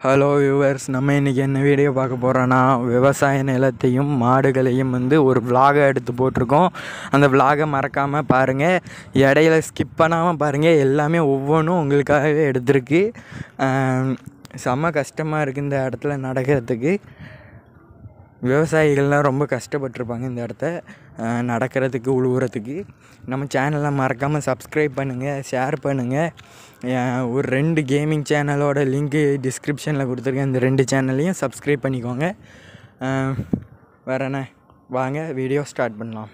Hello viewers நம்ம இன்றைக்கி என்ன வீடியோ பார்க்க போகிறோன்னா விவசாய நிலத்தையும் மாடுகளையும் வந்து ஒரு vlog-அ எடுத்து போட்டிருக்கோம் அந்த vlog-அ மறக்காமல் பாருங்கள் இடையில ஸ்கிப் பண்ணாமல் பாருங்கள் எல்லாமே ஒவ்வொன்றும் உங்களுக்காகவே எடுத்திருக்கு ஆம், செம்ம கஷ்டமாக இருக்குது இந்த இடத்துல நடக்கிறதுக்கு விவசாயிகள்லாம் ரொம்ப கஷ்டப்பட்டிருப்பாங்க இந்த இடத்த அஹ், நடக்கிறதுக்கு உழுவுறதுக்கு நம்ம சேனலை மறக்காமல் சப்ஸ்கிரைப் பண்ணுங்கள் ஷேர் பண்ணுங்கள் அஹ், ஒரு ரெண்டு கேமிங் சேனலோட லிங்க்கு டிஸ்கிரிப்ஷனில் கொடுத்துருக்கேன் இந்த ரெண்டு சேனல்லையும் சப்ஸ்கிரைப் பண்ணிக்கோங்க அஹ், வேற என்ன வாங்க வீடியோ ஸ்டார்ட் பண்ணலாம்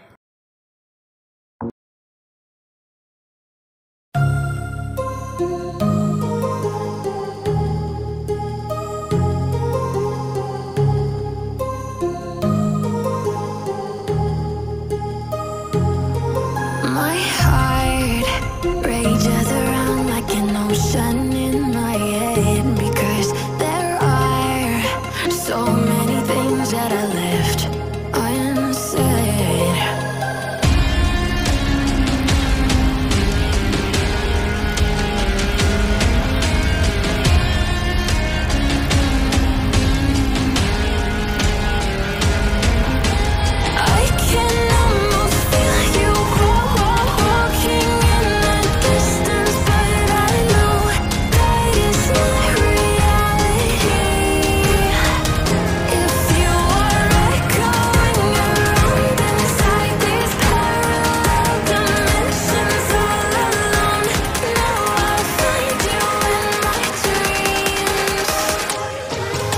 My heart rages around like an ocean in my head because there are so many things that I left unsaid. I can almost feel you walking in the distance, but I know that it's not reality. If you are echoing around inside these parallel dimensions all alone, now I'll find you in my dreams.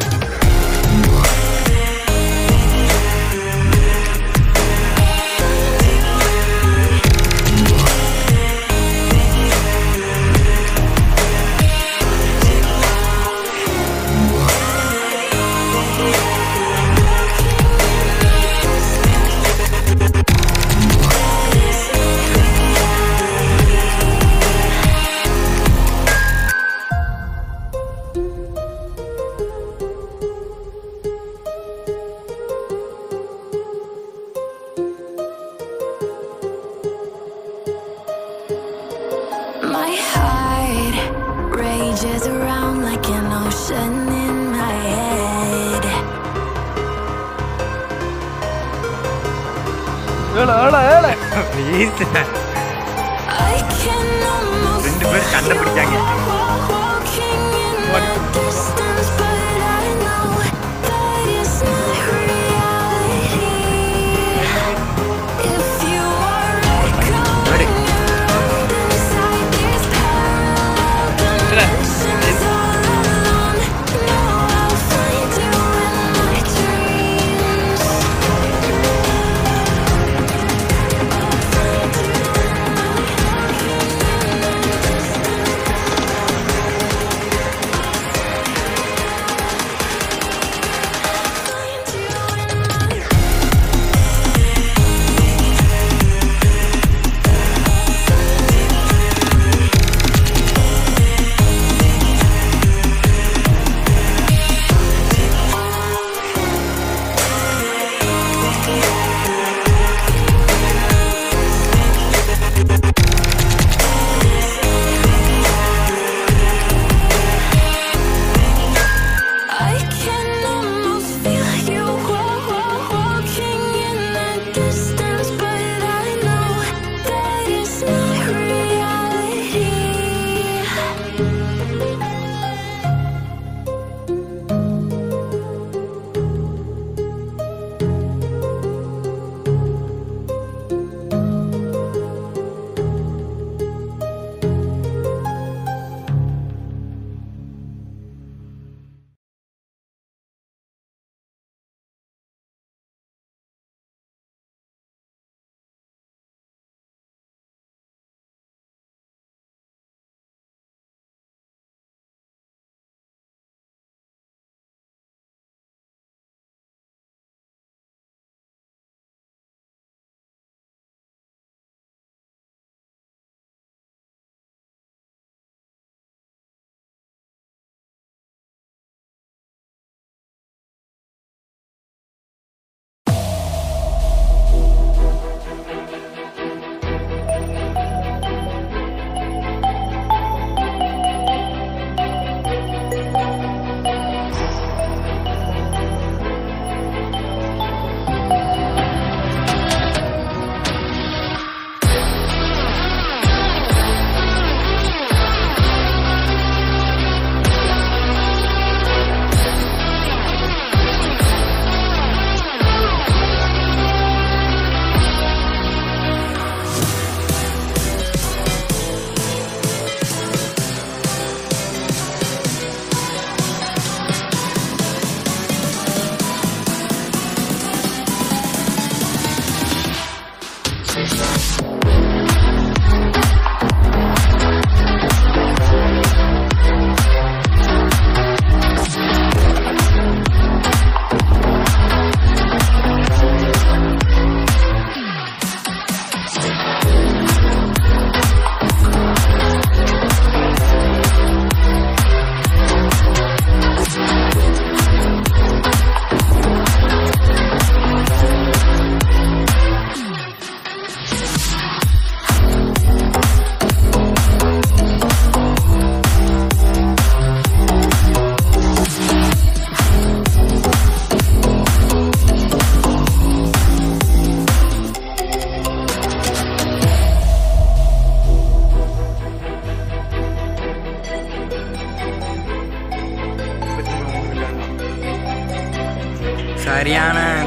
My heart rages around like an ocean in my head. I can almost ரெண்டு பேரும் சண்டை feel பிடிச்சாங்க. you walking in the distance, but I know that it's not reality. If you are echoing around inside these parallel dimensions all alone, now I'll find you in my dreams. I'll find you in my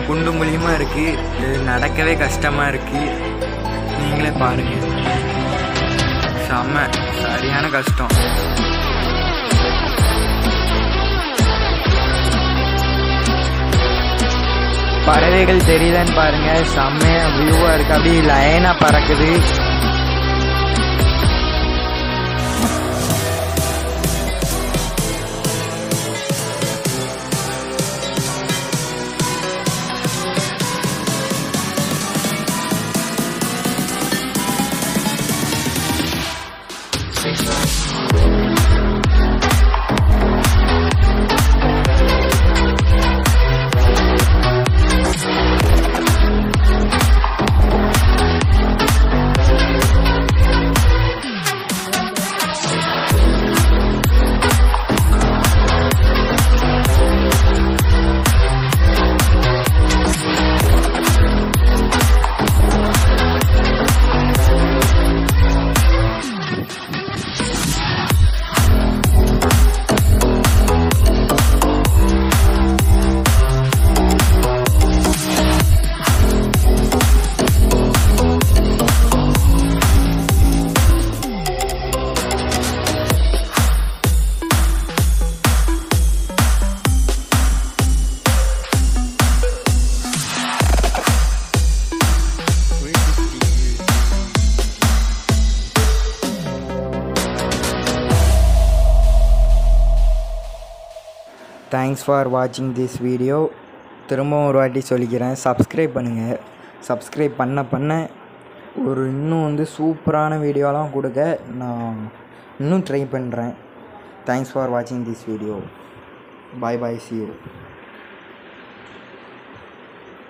குண்டு மூலியமாக இருக்குது இது நடக்கவே கஷ்டமாக இருக்குது நீங்களே பாருங்கள் செம்ம சரியான கஷ்டம் பறவைகள் தெரியுதான்னு பாருங்க செம்மையா வியூவா இருக்கு அப்படியே லைனா பறக்குது தேங்க்ஸ் ஃபார் வாட்சிங் திஸ் வீடியோ திரும்பவும் ஒரு வாட்டி சொல்லிக்கிறேன் சப்ஸ்கிரைப் பண்ணுங்கள் சப்ஸ்கிரைப் பண்ண பண்ண ஒரு இன்னும் வந்து சூப்பரான வீடியோலாம் கொடுக்க நான் இன்னும் ட்ரை பண்ணுறேன் தேங்க்ஸ் ஃபார் வாட்சிங் this video bye bye see you